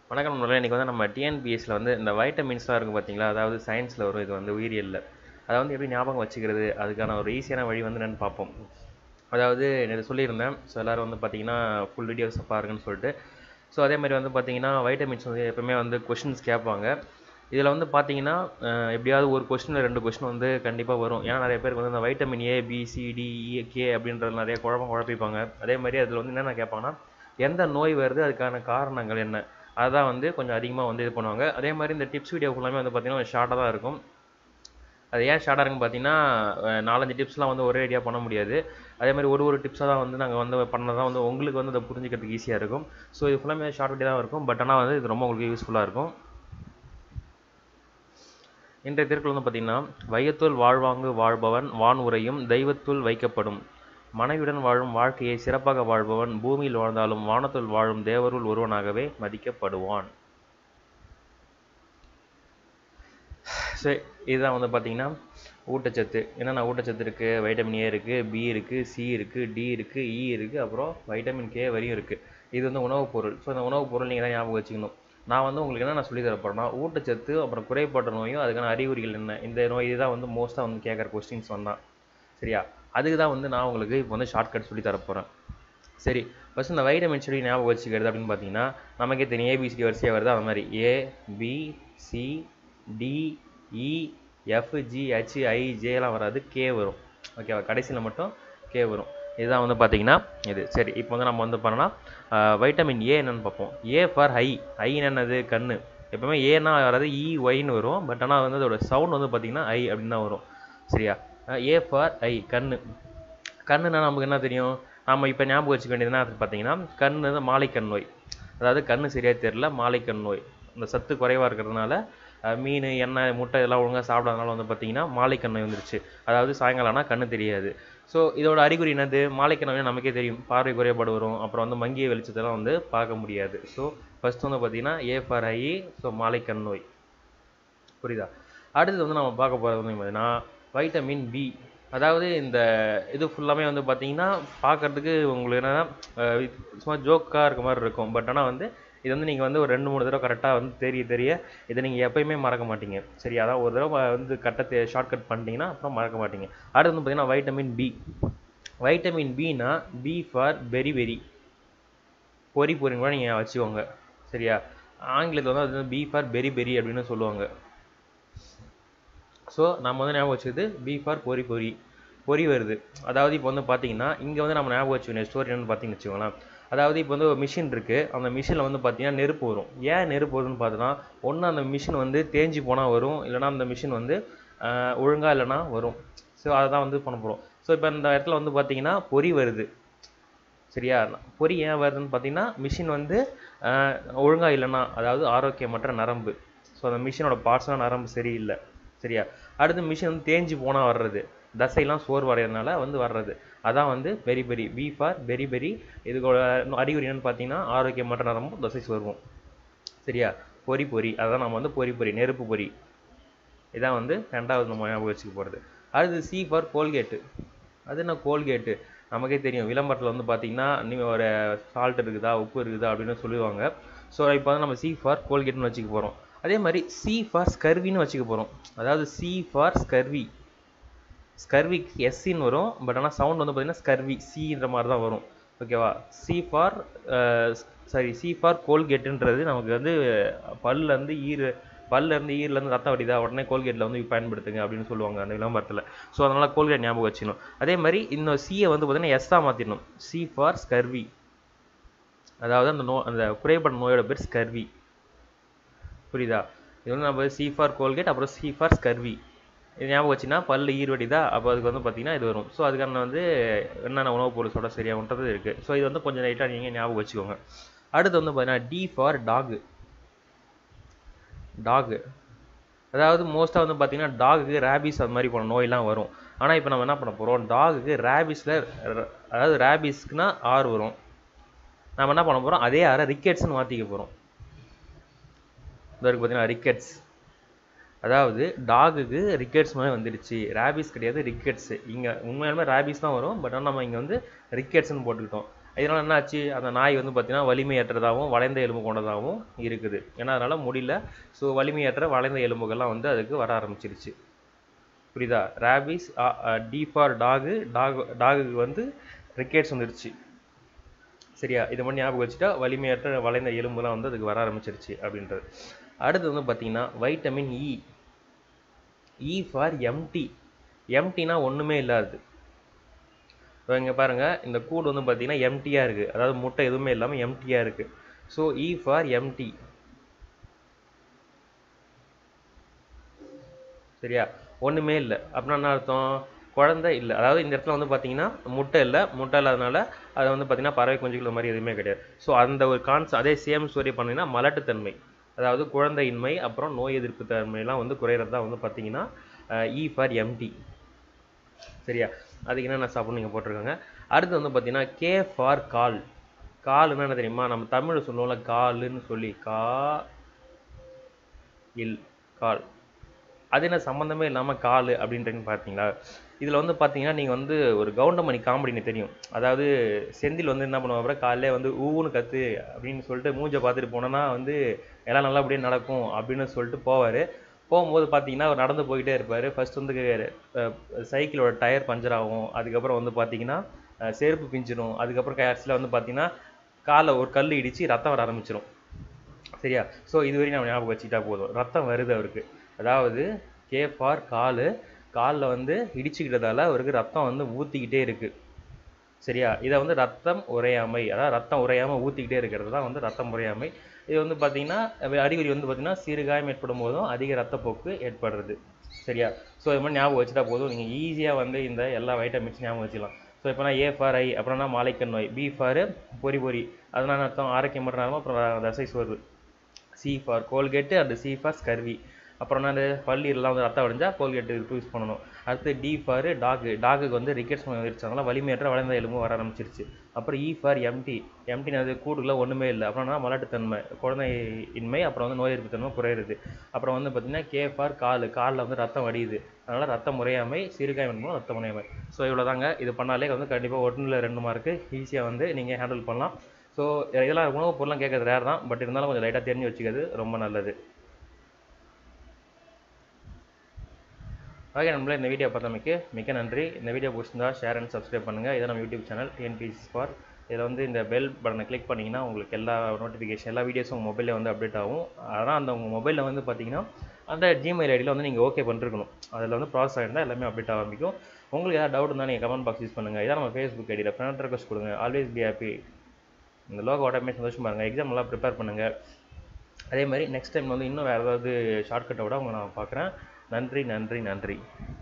வணக்கம் நண்பர்களே இன்றைக்கி வந்து நம்ம டிஎன்பிஎஸ்சியில் வந்து இந்த வைட்டமின்ஸ்லாம் இருக்குது பார்த்தீங்களா அதாவது சயின்ஸில் வரும் இது வந்து உயிரியலில் அதை வந்து எப்படி ஞாபகம் வச்சுக்கிறது அதுக்கான ஒரு ஈஸியான வழி வந்து என்னென்னு பார்ப்போம் அதாவது நேற்று சொல்லியிருந்தேன் ஸோ எல்லோரும் வந்து பார்த்தீங்கன்னா ஃபுல் வீடியோஸ் பாருங்கன்னு சொல்லிட்டு ஸோ அதே மாதிரி வந்து பார்த்தீங்கன்னா வைட்டமின்ஸ் வந்து எப்பவுமே வந்து கொஷின்ஸ் கேட்பாங்க இதில் வந்து பார்த்தீங்கன்னா அஹ், எப்படியாவது ஒரு கொஸ்டின் ரெண்டு கொஸ்டின் வந்து கண்டிப்பாக வரும் ஏன்னா நிறைய பேருக்கு வந்து இந்த vitamin A B C D E K அப்படின்றது நிறைய குழப்பம் குழப்பிப்பாங்க அதே மாதிரி அதில் வந்து என்னென்ன கேட்பாங்கன்னா எந்த நோய் வருது அதுக்கான காரணங்கள் என்ன அதான் வந்து கொஞ்சம் அதிகமாக வந்து இது பண்ணுவாங்க அதே மாதிரி இந்த டிப்ஸ் வீடியோ ஃபுல்லாமே வந்து பார்த்தீங்கன்னா ஷார்ட்டாக தான் இருக்கும் அது ஏன் ஷார்ட்டாக இருக்குன்னு பார்த்தீங்கன்னா அஹ், நாலஞ்சு டிப்ஸ்லாம் வந்து ஒரே ஐடியா பண்ண முடியாது அதே மாதிரி ஒரு ஒரு டிப்ஸாக தான் வந்து நாங்கள் வந்து பண்ணதான் வந்து உங்களுக்கு வந்து அதை புரிஞ்சுக்கிறதுக்கு ஈஸியாக இருக்கும் ஸோ இது ஃபுல்லாமே ஷார்ட் வீடியோ தான் இருக்கும் பட் ஆனால் வந்து இது ரொம்ப உங்களுக்கு யூஸ்ஃபுல்லாக இருக்கும் இன்றைய திருக்குறள் வந்து பார்த்தீங்கன்னா வையத்துள் வாழ்வாங்கு வாழ்பவன் வான் உரையும் தெய்வத்துள் வைக்கப்படும் மனைவியுடன் வாழும் வாழ்க்கையை சிறப்பாக வாழ்பவன் பூமியில் வாழ்ந்தாலும் வானத்துள் வாழும் தேவருள் ஒருவனாகவே மதிக்கப்படுவான் சரி இதுதான் வந்து பார்த்தீங்கன்னா ஊட்டச்சத்து என்னென்ன ஊட்டச்சத்து இருக்குது வைட்டமின் ஏ இருக்குது பி இருக்குது சி இருக்குது டி இருக்குது இ இருக்குது அப்புறம் வைட்டமின் கே வரையும் இருக்குது இது வந்து உணவுப் பொருள் ஸோ இந்த உணவுப் பொருள் நீங்கள் தான் ஞாபகம் வச்சுக்கணும் நான் வந்து உங்களுக்கு என்ன நான் சொல்லி தரப்போறேன்னா ஊட்டச்சத்து அப்புறம் குறைபாட்ட நோயும் அதுக்கான அறிகுறிகள் என்ன இந்த நோய் இதுதான் வந்து மோஸ்ட்டாக வந்து கேட்குற கொஸ்டின்ஸ் வந்தான் சரியா அதுக்கு தான் வந்து நான் உங்களுக்கு இப்போ வந்து ஷார்ட்கட் சொல்லி தரப்போகிறேன் சரி ஃபஸ்ட் இந்த வைட்டமின் செடி ஞாபகம் வச்சுக்கிறது அப்படின்னு பார்த்தீங்கன்னா நமக்கே தெரியும் ஏபிசிடி வரிசையாக வருது அது மாதிரி A B C D E F G H I ஜேலாம் வராது கே வரும் ஓகேவா கடைசியில் மட்டும் கே வரும் இதுதான் வந்து பார்த்தீங்கன்னா இது சரி இப்போ வந்து நம்ம வந்து பண்ணோம்னா வைட்டமின் ஏ என்னன்னு பார்ப்போம் ஏ ஃபார் ஹை ஐ என்னது கண்ணு எப்பவுமே ஏன்னா வராது இ ஒய்னு வரும் பட் ஆனால் வந்து அதோட சவுண்ட் வந்து பார்த்தீங்கன்னா ஐ அப்படின்னு தான் வரும் சரியா ஏ ஃபார் ஐ கண்ணு கண்ணுனா நமக்கு என்ன தெரியும் நம்ம இப்போ ஞாபகம் வச்சுக்க வேண்டியது என்ன பார்த்தீங்கன்னா கண் வந்து மாலைக்கண் நோய் அதாவது கண்ணு சரியாக தெரியல மாலைக்கண் நோய் இந்த சத்து குறைவாக இருக்கிறதுனால அஹ், மீன் எண்ணெய் முட்டை இதெல்லாம் ஒழுங்காக சாப்பிடாதனால வந்து பார்த்தீங்கன்னா மாலைக்கண் நோய் வந்துருச்சு அதாவது சாயங்காலம் ஆனால் கண்ணு தெரியாது ஸோ இதோட அறிகுறி என்னது மாலைக்கண் நோய் நமக்கே தெரியும் பார்வை குறைபாடு வரும் அப்புறம் வந்து மங்கிய வெளிச்சத்தெல்லாம் வந்து பார்க்க முடியாது ஸோ ஃபர்ஸ்ட் வந்து பார்த்தீங்கன்னா ஏ ஃபார் ஐ ஸோ மாலைக்கண் நோய் புரியுதா அடுத்தது வந்து நம்ம பார்க்க போகிறது வந்து பார்த்தீங்கன்னா வைட்டமின் பி அதாவது இந்த இது ஃபுல்லாமே வந்து பார்த்தீங்கன்னா பார்க்கறதுக்கு உங்களுக்கு என்னன்னா அஹ் இது சும்மா ஜோக்காக இருக்க மாதிரி இருக்கும் பட் ஆனால் வந்து இது வந்து நீங்கள் வந்து ஒரு ரெண்டு மூணு தடவை கரெக்டாக வந்து தெரிய தெரிய இதை நீங்கள் எப்பயுமே மறக்க மாட்டீங்க சரி அதான் ஒரு தடவை வந்து கரெக்டாக ஷார்ட்கட் பண்ணிட்டீங்கன்னா அப்புறம் மறக்க மாட்டீங்க அடுத்து வந்து பார்த்தீங்கன்னா வைட்டமின் பி வைட்டமின் பினா பி ஃபார் பெரி பெரி பொரி பொரின்னு கூட நீங்கள் வச்சுக்கோங்க சரியா ஆங்கிலத்தில் வந்து அது பி ஃபார் பெரி பெரி அப்படின்னு சொல்லுவாங்க ஸோ நம்ம வந்து ஞாபகம் வச்சுக்கிறது பி ஃபார் பொரி பொரி பொரி வருது அதாவது இப்போ வந்து பார்த்தீங்கன்னா இங்கே வந்து நம்ம ஞாபகம் வச்சுக்கணும் ஸ்டோரி என்னன்னு பார்த்தீங்கன்னு வச்சுக்கோங்களேன் அதாவது இப்போ வந்து ஒரு மிஷின் இருக்குது அந்த மிஷினில் வந்து பார்த்தீங்கன்னா நெருப்பு வரும் ஏன் நெருப்பு வருதுன்னு பார்த்தோன்னா ஒன்று அந்த மிஷின் வந்து தேஞ்சு போனால் வரும் இல்லைனா அந்த மிஷின் வந்து ஒழுங்காக இல்லைனா வரும் ஸோ அதை தான் வந்து பண்ண போகிறோம் ஸோ இப்போ இந்த இடத்துல வந்து பார்த்தீங்கன்னா பொரி வருது சரியா பொறி ஏன் வருதுன்னு பார்த்தீங்கன்னா மிஷின் வந்து ஒழுங்காக இல்லைன்னா அதாவது ஆரோக்கியமற்ற நரம்பு ஸோ அந்த மிஷினோட பார்ட்ஸ்லாம் நரம்பு சரியில்லை சரியா அடுத்து மிஷின் வந்து தேஞ்சு போனால் வர்றது தசையெல்லாம் சோர்வடைகிறதுனால வந்து வர்றது அதான் வந்து பெரி பெரி பி ஃபார் பெரி பெரி இதுக்கோட அறிகுறி என்னன்னு பார்த்தீங்கன்னா ஆரோக்கியமற்ற நரம்பும் தசை சோர்வும் சரியா பொரி பொரி அதான் நம்ம வந்து பொரி பொரி நெருப்பு பொரி இதான் வந்து ரெண்டாவது நம்ம ஞாபகம் வச்சுக்க போகிறது அடுத்து சி ஃபார் கோல்கேட்டு அது என்ன கோல்கேட்டு நமக்கே தெரியும் விளம்பரத்தில் வந்து பார்த்தீங்கன்னா நீங்கள் ஒரு சால்ட் இருக்குதா உப்பு இருக்குதா அப்படின்னு சொல்லுவாங்க ஸோ இப்போ வந்து நம்ம சி ஃபார் கோல்கேட்னு வச்சுக்க போகிறோம் அதே மாதிரி சி ஃபார் ஸ்கர்வின்னு வச்சுக்க போகிறோம் அதாவது சி ஃபார் ஸ்கர்வி ஸ்கர்வி எஸ்சின்னு வரும் பட் ஆனால் சவுண்ட் வந்து பார்த்தீங்கன்னா ஸ்கர்வி சின்ற மாதிரி தான் வரும் ஓகேவா C for sorry C for கோல்கேட்டுன்றது நமக்கு வந்து பல்ல இருந்து ஈர் பல்ல இருந்து ஈரல இருந்து ரத்தம் வடிதா உடனே கோல்கேட்டில் வந்து பயன்படுத்துங்க அப்படின்னு சொல்லுவாங்க அந்த விளம்பரத்தில் ஸோ அதனால் கோல்கேட் ஞாபகம் வச்சுக்கணும் அதே மாதிரி இந்த சியை வந்து பார்த்தீங்கன்னா எஸ்ஸாக மாற்றிடணும் சி ஃபார் ஸ்கர்வி அதாவது அந்த நோ அந்த குறைபாடு நோயோட பேர் ஸ்கர்வி புரியுதா இது வந்து நம்ம சி ஃபார் கோல்கேட் அப்புறம் சி ஃபார் ஸ்கர்வி இது ஞாபகம் வச்சுன்னா பல்லு ஈர்வடிதா அப்போ அதுக்கு வந்து பார்த்தீங்கன்னா இது வரும் ஸோ அதுக்கான வந்து என்னென்ன உணவுப் பொருள் சொல்ல சரியாகன்றது இருக்குது ஸோ இது வந்து கொஞ்சம் லைட்டாக நீங்கள் ஞாபகம் வச்சுக்கோங்க அடுத்து வந்து பார்த்தீங்கன்னா டி ஃபார் டாகு டாகு அதாவது மோஸ்ட்டாக வந்து பார்த்தீங்கன்னா டாகுக்கு ரேபிஸ் அது மாதிரி போன நோயெல்லாம் வரும் ஆனால் இப்போ நம்ம என்ன பண்ண போகிறோம் டாகுக்கு ரேபிஸில் அதாவது ரேபிஸ்க்குனா ஆறு வரும் நம்ம என்ன பண்ண போகிறோம் அதே ஆறை ரிக்கெட்ஸ்னு மாற்றிக்க போகிறோம் இதற்கு பார்த்தீங்கன்னா ரிக்கெட்ஸ் அதாவது டாகுக்கு ரிக்கெட்ஸ் மாதிரி வந்துடுச்சு ரேபிஸ் கிடையாது ரிக்கெட்ஸ் இங்கே உண்மையாலுமே ரேபிஸ் தான் வரும் பட் ஆனால் நம்ம இங்கே வந்து ரிக்கெட்ஸ்னு போட்டுக்கிட்டோம் இதனால் என்ன ஆச்சு அந்த நாய் வந்து பார்த்தீங்கன்னா வலிமையற்றதாகவும் வளைந்த எலும்பு கொண்டதாகவும் இருக்குது ஏன்னா அதனால் முடியல ஸோ வலிமையற்ற வளைந்த எலும்புகள்லாம் வந்து அதுக்கு வர ஆரம்பிச்சிருச்சு புரியுதா rabies D for dog dog டாகுக்கு வந்து ரிக்கெட்ஸ் வந்துருச்சு சரியா இது மாதிரி ஞாபகம் வச்சுட்டா வலிமையற்ற வளைந்த எலும்புலாம் வந்து அதுக்கு வர ஆரம்பிச்சிருச்சு அப்படின்றது அடுத்து வந்து பார்த்தீங்கன்னா vitamin E E for empty எம்டினா ஒன்றுமே இல்லாது இப்போ இங்கே பாருங்கள் இந்த கூடு வந்து பார்த்தீங்கன்னா எம்டியாக இருக்குது அதாவது முட்டை எதுவுமே இல்லாமல் எம்டியாக இருக்குது ஸோ இ ஃபார் எம்டி சரியா ஒன்றுமே இல்லை அப்படின்னா என்ன அர்த்தம் குழந்தை இல்லை அதாவது இந்த இடத்துல வந்து பார்த்தீங்கன்னா முட்டை இல்லை முட்டை இல்லாதனால அது வந்து பார்த்தீங்கன்னா பறவை குஞ்சுகள் மாதிரி எதுவுமே கிடையாது ஸோ அந்த ஒரு கான்ஸ் அதே சேம் ஸ்டோரி பண்ணீங்கன்னா மலட்டுத்தன்மை அதாவது குழந்தையின்மை அப்புறம் நோய் எதிர்ப்பு தன்மையெல்லாம் வந்து குறையிறது தான் வந்து பார்த்தீங்கன்னா இ ஃபார் எம்டி சரியா அதுக்கு என்னென்ன சாப்பிட்ணும் நீங்கள் போட்டிருக்காங்க அடுத்து வந்து பார்த்தீங்கன்னா கே ஃபார் கால் கால்னா என்ன தெரியுமா நம்ம தமிழ் சொல்லுவோம்ல காலுன்னு சொல்லி கா இல் கால் அது என்ன சம்மந்தமே இல்லாமல் கால் அப்படின்றீங்க பார்த்தீங்களா இதில் வந்து பார்த்தீங்கன்னா நீங்கள் வந்து ஒரு கவுண்டமணி காமெடின்னு தெரியும் அதாவது செந்தில் வந்து என்ன பண்ணுவாங்க காலையிலே வந்து ஊன்னு கத்து அப்படின்னு சொல்லிட்டு மூஞ்சை பார்த்துட்டு போனோன்னா வந்து எல்லாம் நல்லபடியாக நடக்கும் அப்படின்னு சொல்லிட்டு போவார் போகும்போது பார்த்தீங்கன்னா அவர் நடந்து போயிட்டே இருப்பார் ஃபர்ஸ்ட் வந்து சைக்கிளோட டயர் பஞ்சர் ஆகும் அதுக்கப்புறம் வந்து பார்த்தீங்கன்னா அஹ், செருப்பு பிஞ்சிடும் அதுக்கப்புறம் கடைசியில் வந்து பார்த்தீங்கன்னா காலை ஒரு கல் இடித்து ரத்தம் வர ஆரம்பிச்சிடும் சரியா ஸோ இதுவரையும் நம்ம ஞாபகம் வச்சுக்கிட்டா போதும் ரத்தம் வருது அவருக்கு அதாவது கே ஃபார் கால் காலில் வந்து இடிச்சுக்கிட்டதால அவருக்கு ரத்தம் வந்து ஊற்றிக்கிட்டே இருக்கு சரியா இதை வந்து ரத்தம் உறையாமை அதாவது ரத்தம் உறையாமல் ஊற்றிக்கிட்டே இருக்கிறது தான் வந்து ரத்தம் உறையாமை இது வந்து பார்த்தீங்கன்னா அறிகுறி வந்து பார்த்தீங்கன்னா சிறுகாயம் ஏற்படும் போதும் அதிக ரத்தப்போக்கு ஏற்படுறது சரியா ஸோ இது மாதிரி ஞாபகம் வச்சுட்டா போதும் நீங்கள் ஈஸியாக வந்து இந்த எல்லா வைட்டமின்ஸ் ஞாபகம் வச்சுக்கலாம் ஸோ இப்போ நான் ஏ ஃபார் ஐ அப்புறம்னா மாலைக்கண் நோய் பி ஃபார் பொறி பொறி அதனால அர்த்தம் ஆரோக்கியமற்ற நலம் அப்புறம் தசை சோர்வு C for Colgate and C for scurvy அப்புறம் நான் பள்ளியெல்லாம் வந்து ரத்தம் அடைஞ்சா கோல்கேட் யூஸ் பண்ணணும் அடுத்து டி ஃபார் டாகு டாகுக்கு வந்து ரிக்கெட்ஸ் வந்துருச்சு அதனால வலிமையற்ற வளைந்த எலும்பும் வர ஆரம்பிச்சிருச்சு அப்புறம் இ ஃபார் எம்டி எம்டின்னு அது கூடுல ஒன்றுமே இல்லை அப்புறம்னா மலட்டுத்தன்மை குழந்தை இன்மை அப்புறம் வந்து நோய் எதிர்ப்பு தன்மை குறையுது அப்புறம் வந்து பார்த்தீங்கன்னா கே ஃபார் கால் காலில் வந்து ரத்தம் வடியுது அதனால் ரத்தம் முறையாமை சிறுகாயம் என்பதும் ரத்த முறையாமை ஸோ இவ்வளோதாங்க இது பண்ணாலே வந்து கண்டிப்பாக ஒன்றில் ரெண்டு மார்க்கு ஈஸியாக வந்து நீங்கள் ஹேண்டில் பண்ணலாம் ஸோ இதெல்லாம் உணவுப் பொருள்லாம் கேட்கறது ரேர் தான் பட் இருந்தாலும் கொஞ்சம் லைட்டாக தெரிஞ்சு வச்சுக்கிறது ரொம்ப நல்லது ஓகே நம்மளே இந்த வீடியோ பார்த்தமைக்கு மிக்க நன்றி இந்த வீடியோ பிடிச்சிருந்தா ஷேர் அண்ட் சப்ஸ்கிரைப் பண்ணுங்கள் இதான் நம்ம யூடியூப் சேனல் டிஎன்பிசி ஸ்பார் இதில் வந்து இந்த பெல் பட்டனை கிளிக் பண்ணிங்கன்னா உங்களுக்கு எல்லா நோட்டிஃபிகேஷன் எல்லா வீடியோஸும் உங்கள் மொபைலில் வந்து அப்டேட் ஆகும் ஆனால் அந்த உங்கள் மொபைலில் வந்து பார்த்தீங்கன்னா அந்த ஜிமெயில் ஐடியில் வந்து நீங்கள் ஓகே பண்ணிருக்கணும் அதில் வந்து ப்ராசஸ் ஆகிருந்தால் எல்லாமே அப்டேட் ஆரம்பிக்கும் உங்களுக்கு ஏதாவது டவுட் இருந்தால் நீங்கள் கமெண்ட் பாக்ஸ் யூஸ் பண்ணுங்கள் இதான் நம்ம ஃபேஸ்புக் ஐடியில் ஃப்ரெண்ட் ரெக்வஸ்ட் கொடுங்க ஆல்வேஸ் பி ஹாப்பி இந்த லோகோ ஓட்டமே சந்தோஷமாக இருங்க எக்ஸாம் நல்லா ப்ரிப்பேர் பண்ணுங்கள் அதே மாதிரி நெக்ஸ்ட் டைம் வந்து இன்னும் வேறு ஏதாவது ஷார்ட்கட்டை விட உங்களை நான் பார்க்குறேன் நன்றி நன்றி நன்றி